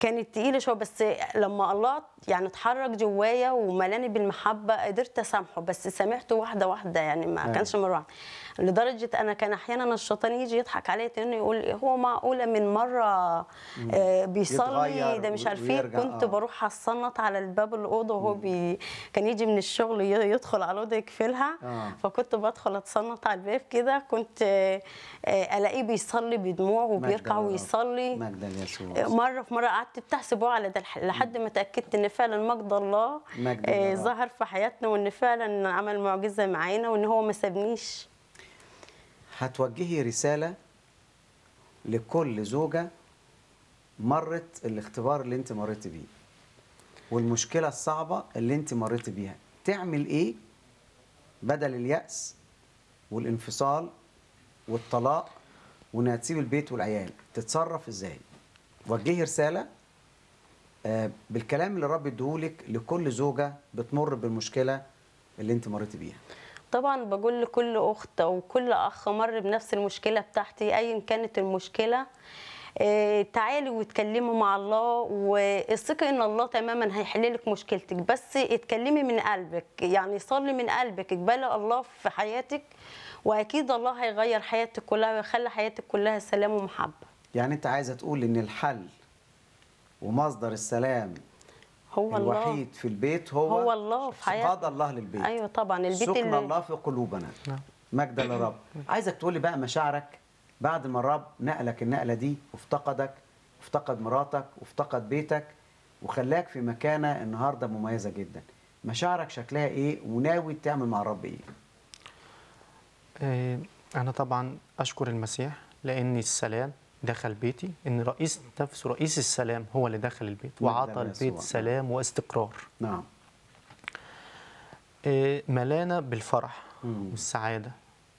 كانت تقيلة شوية بس لما الله يعني اتحرك جوايا وملاني بالمحبة قدرت أسامحه بس سامحته واحدة واحدة يعني ما أيوة. كانش مرة واحدة لدرجة أنا كان أحيانا الشيطان يجي يضحك عليا تاني يقول هو معقولة من مرة آه، بيصلي يتغير ده مش عارف ايه ويرجع، كنت آه. بروح أصنط على الباب الأوضة وهو بي كان يجي من الشغل ي- يدخل على الأوضة يقفلها آه. فكنت بدخل أتصنط على الباب كده كنت آه، آه، ألاقيه بيصلي بدموع وبيركع مجدا للرب. ويصلي مجدا ليسوع مره في مره قعدت بتحسبه على ده لح- لحد ما اتاكدت ان فعلا مجد الله مجد آه، لله. ظهر في حياتنا وان فعلا عمل معجزه معانا وان هو ما سابنيش هتوجهي رسالة لكل زوجة مرت الاختبار اللي انت مريت بيه والمشكلة الصعبة اللي انت مريت بيها تعمل ايه بدل اليأس والانفصال والطلاق وانها تسيب البيت والعيال تتصرف ازاي وجهي رسالة آه، بالكلام اللي الرب اديهولك لكل زوجة بتمر بالمشكلة اللي انت مريت بيها طبعا بقول لكل اخت او كل اخ مر بنفس المشكله بتاعتي ايا كانت المشكله آه، تعالي واتكلموا مع الله والثقي ان الله تماما هيحل لك مشكلتك بس اتكلمي من قلبك يعني صلي من قلبك اقبلي الله في حياتك واكيد الله هيغير حياتك كلها ويخلي حياتك كلها سلام ومحبه يعني انت عايزه تقول ان الحل ومصدر السلام هو الله الوحيد في البيت هو هو الله في حياتنا. قضى الله للبيت ايوه طبعا البيت سكن اللي الله في قلوبنا مجدا للرب عايزك تقولي بقى مشاعرك بعد ما الرب نقلك النقله دي وافتقدك وافتقد مراتك وافتقد بيتك وخلاك في مكانه النهارده مميزه جدا مشاعرك شكلها ايه وناوي تعمل مع الرب ايه آه، أنا طبعا أشكر المسيح لأن السلام دخل بيتي إن رئيس نفسه رئيس السلام هو اللي دخل البيت مجداً وعطى يسوع. البيت سلام واستقرار نعم آه، ملانا بالفرح مم. والسعادة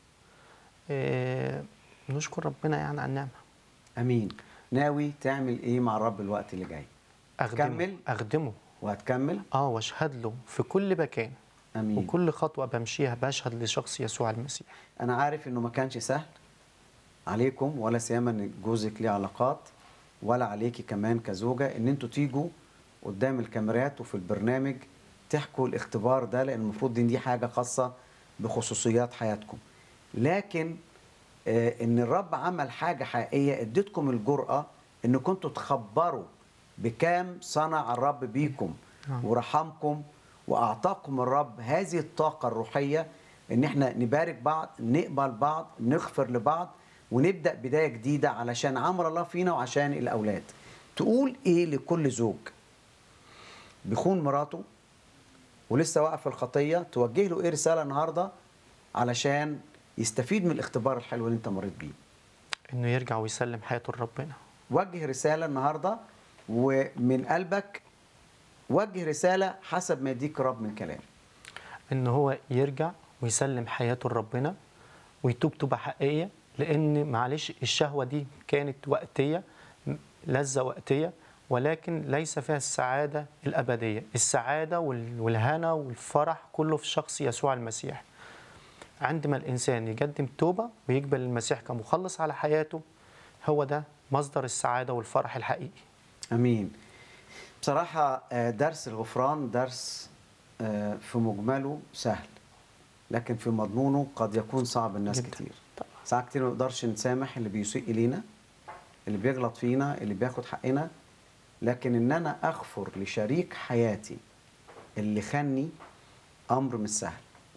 آه، نشكر ربنا يعني على النعمة امين ناوي تعمل ايه مع الرب الوقت اللي جاي أخدمه كمل. أخدمه وهتكمل اه واشهد له في كل مكان امين وكل خطوة بمشيها بشهد لشخص يسوع المسيح انا عارف انه ما كانش سهل عليكم ولا سيما ان جوزك ليه علاقات ولا عليكي كمان كزوجه ان انتوا تيجوا قدام الكاميرات وفي البرنامج تحكوا الاختبار ده لان المفروض ان دي حاجه خاصه بخصوصيات حياتكم لكن آه ان الرب عمل حاجه حقيقيه اديتكم الجرأه ان كنتوا تخبروا بكام صنع الرب بيكم نعم. ورحمكم واعطاكم الرب هذه الطاقه الروحيه ان احنا نبارك بعض نقبل بعض نغفر لبعض ونبدا بدايه جديده علشان عمل الله فينا وعشان الاولاد تقول ايه لكل زوج بيخون مراته ولسه واقف في الخطيه توجه له ايه رساله النهارده علشان يستفيد من الاختبار الحلو اللي انت مريت بيه إنه يرجع ويسلم حياته لربنا وجه رساله النهارده ومن قلبك وجه رساله حسب ما يديك الرب من كلام ان هو يرجع ويسلم حياته لربنا ويتوب توبه حقيقيه لان معلش الشهوه دي كانت وقتيه م- لذه وقتيه ولكن ليس فيها السعاده الابديه السعاده وال- والهنا والفرح كله في شخص يسوع المسيح عندما الانسان يقدم توبه ويقبل المسيح كمخلص على حياته هو ده مصدر السعاده والفرح الحقيقي امين بصراحه آه، درس الغفران درس آه، في مجمله سهل لكن في مضمونه قد يكون صعب الناس جداً. كتير ساعات كتير ما نقدرش نسامح اللي بيسيء الينا اللي بيغلط فينا اللي بياخد حقنا لكن ان انا اغفر لشريك حياتي اللي خاني امر مش سهل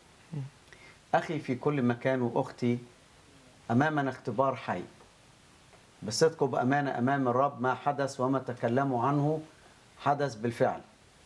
اخي في كل مكان واختي امامنا اختبار حي بصدق وبامانه امام الرب ما حدث وما تكلموا عنه حدث بالفعل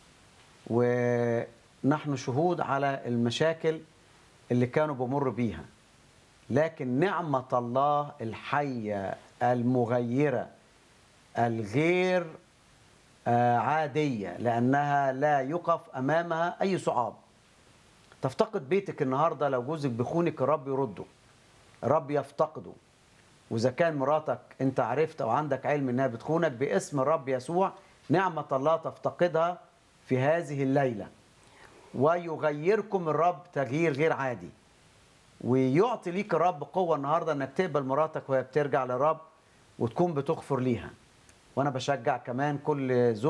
ونحن شهود على المشاكل اللي كانوا بمر بيها لكن نعمة الله الحية المغيرة الغير آه، عادية لأنها لا يقف أمامها أي صعاب تفتقد بيتك النهاردة لو جوزك بخونك الرب يرده الرب يفتقده وإذا كان مراتك أنت عرفت أو عندك علم إنها بتخونك باسم الرب يسوع نعمة الله تفتقدها في هذه الليلة ويغيركم الرب تغيير غير عادي ويعطي ليك الرب قوة النهاردة انك تقبل مراتك وهي بترجع للرب وتكون بتغفر ليها وانا بشجع كمان كل زوج